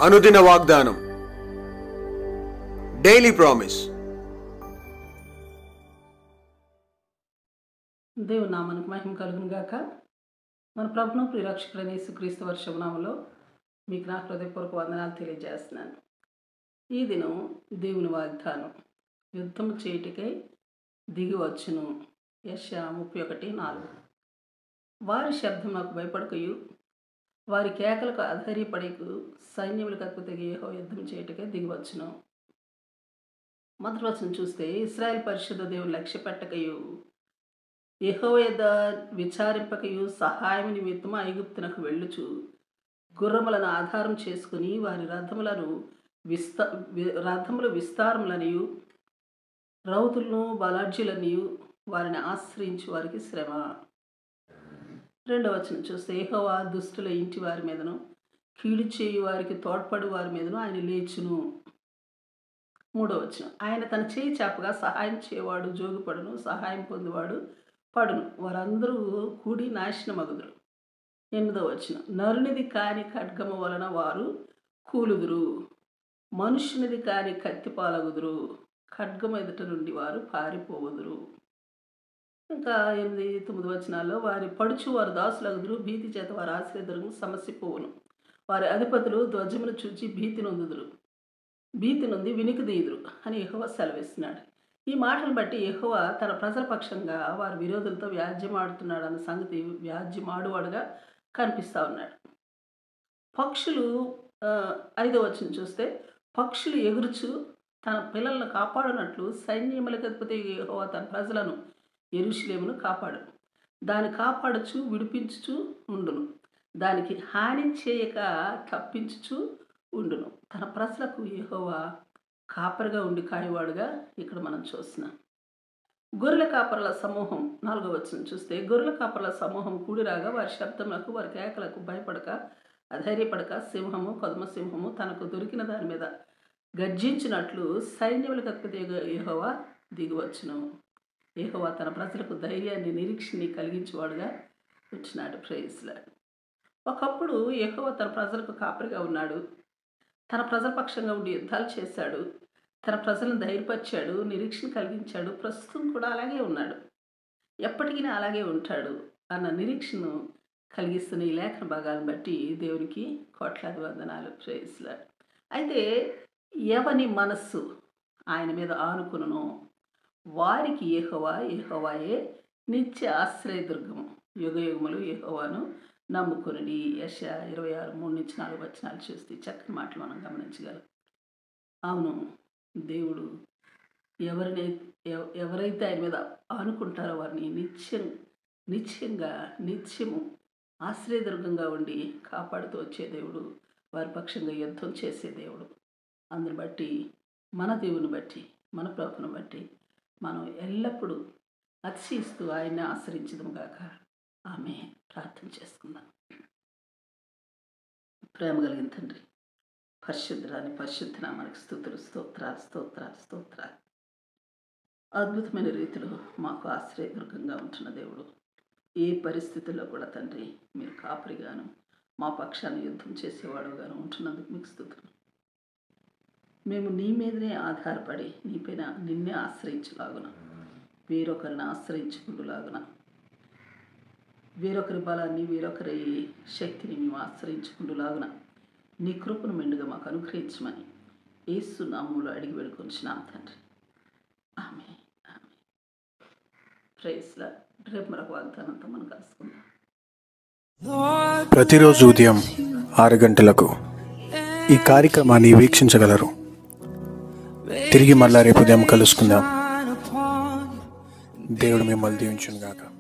అనుదిన వాగ్దానం daily promise దేవుని నామానికి మహిమ కలుగును గాక మన ప్రభును ప్రిరక్షకుడైన యేసుక్రీస్తు వర్షమునామలో మీకు నా హృదయపూర్వక వందనాలు తెలియజేస్తున్నాను ఈ దినం దేవుని వాగ్దానం యుద్ధం చేయుటకై దిగి వచ్చును యశ ముప్పై ఒకటి నాలుగు వారి శబ్దం నాకు భయపడకయు వారి కేకలకు అధైర్యపడకు సైన్యములకు అద్భుతగా ఏహో యుద్ధం చేయుటకై దిగి వచ్చును మొదటి వచనం చూస్తే ఇస్రాయల్ పరిశుద్ధ దేవుని లక్ష్య పెట్టకయు యెహోవా విచారింపకయు సహాయం నిమిత్తము ఐగుప్తునకు వెళ్ళుచు గుర్రములను ఆధారం చేసుకుని వారి రథములను విస్తా వి- రథముల విస్తారములనియు రౌతులను బలాఢ్యులనియు వారిని ఆశ్రయించి వారికి శ్రమ రెండవ వచనం చూస్తే యెహోవా దుష్టుల ఇంటి వారి మీదను కీడు చేయు వారికి తోడ్పడు వారి మీదను ఆయన లేచును మూడవ వచనం ఆయన తన చేయి చాపగా సహాయం చేయవాడు జోగుపడును సహాయం పొందువాడు పడును వారందరూ కూడి నాశనమగుదురు ఎనిమిదవ వచనం నరునిది కాని ఖడ్గము వలన వారు కూలుదురు మనుషునిది కాని కత్తిపాలగుదురు ఖడ్గం ఎదుట నుండి వారు పారిపోవుదురు ఇంకా ఎనిమిది తొమ్మిది వచనాల్లో వారి పడుచు వారు దాసులగుదురు భీతి చేత వారు ఆశ్రయదురు సమస్య పోవును వారి అధిపతులు ధ్వజమును చూచి భీతి నొందుదురు భీతి నుండి వినికి దీదురు అని యెహోవా సెలవిస్తున్నాడు ఈ మాటలు బట్టి యెహోవా తన ప్రజల పక్షంగా వారి విరోధులతో వ్యాజ్యమాడుతున్నాడు అన్న సంగతి వ్యాజ్యమాడువాడుగా కనిపిస్తూ ఉన్నాడు పక్షులు ఆ, ఐదో వచ్చిన చూస్తే పక్షులు ఎగురుచు తన పిల్లలను కాపాడినట్లు సైన్యములకు అధిపతి యెహోవా తన ప్రజలను ఎరుషులేమును కాపాడు దాన్ని కాపాడుచు విడిపించుచు ఉండును దానికి హాని చేయక తప్పించుచు ఉండును తన ప్రజలకు యెహోవా కాపరిగా ఉండి కాయవాడుగా ఇక్కడ మనం చూస్తున్నాం గొర్రెల కాపరుల సమూహం నాలుగో వచ్చిన చూస్తే గొర్రెల కాపరుల సమూహం కూడిరాగా వారి శబ్దములకు వారి కేకలకు భయపడక అధైర్యపడక సింహము కొదమ సింహము తనకు దొరికిన దాని మీద గర్జించినట్లు సైన్యములకు అధిపతి యెహోవా దిగివచ్చును యెహోవా తన ప్రజలకు ధైర్యాన్ని నిరీక్షని కలిగించేవాడుగా వచ్చినాడు ప్రేయస్లాడు ఒకప్పుడు యెహోవా తన ప్రజలకు కాపరిగా ఉన్నాడు తన ప్రజల పక్షంగా ఉండి యుద్ధాలు చేశాడు తన ప్రజలను ధైర్యపరిచాడు నిరీక్షణ కలిగించాడు ప్రస్తుతం కూడా అలాగే ఉన్నాడు ఎప్పటికీ అలాగే ఉంటాడు అన్న నిరీక్షను కలిగిస్తున్న ఈ లేఖన భాగాలను బట్టి దేవునికి కోట్లాది వందనాలు ప్రేయస్లాడు అయితే ఎవని మనస్సు ఆయన మీద ఆనుకును వారికి ఏహోవా ఏహోవాయే నిత్య ఆశ్రయదుర్గము యుగ యుగములు ఏహోవాను నమ్ముకుని యశ ఇరవై ఆరు మూడు నుంచి నాలుగు వచనాలు చూస్తే చక్కని మాటలు మనం గమనించగలం అవును దేవుడు ఎవరినై ఎవ- ఎవరైతే ఆయన మీద ఆనుకుంటారో వారిని నిత్యం నిత్యంగా నిత్యము ఆశ్రయదుర్గంగా ఉండి కాపాడుతూ వచ్చే దేవుడు వారి పక్షంగా యుద్ధం చేసే దేవుడు అందుని బట్టి మన దేవుని బట్టి మన ప్రభుని బట్టి మనం ఎల్లప్పుడూ అతిశయిస్తూ ఆయన్ని ఆశ్రయించదము గాక ఆమె ప్రార్థన చేసుకుందాం ప్రేమ కలిగిన తండ్రి పరిశుద్ధరాని పరిశుద్ధన మనకి స్థుతులు స్తోత్రాలు స్తోత్రాలు స్తోత్రాలు అద్భుతమైన రీతిలో మాకు ఆశ్రయదుర్గంగా ఉంటున్న దేవుడు ఏ పరిస్థితుల్లో కూడా తండ్రి మీరు కాపరిగాను మా పక్షాన్ని యుద్ధం చేసేవాడుగాను ఉంటున్నందుకు మీకు స్థుతులు మేము నీ మీదనే ఆధారపడి నీపైన నిన్నే ఆశ్రయించలాగున వేరొకరిని ఆశ్రయించుకుంటులాగున వేరొకరి బలాన్ని వేరొకరి శక్తిని మేము ఆశ్రయించుకుంటులాగున నీ కృపను మెండుగా మాకు అనుగ్రహించమని ఏసు నామంలో అడిగి వేడుకొంచున్నాం తండ్రి ఆమె ఆమె ప్రైస్లా రేపు మరొక వాగ్దానంతో మనం కలుసుకుందాం ప్రతిరోజు ఉదయం ఆరు గంటలకు ఈ కార్యక్రమాన్ని వీక్షించగలరు తిరిగి మళ్ళా రేపు ఉదయం కలుసుకుందాం దేవుడు మిమ్మల్ని దీవించును గాక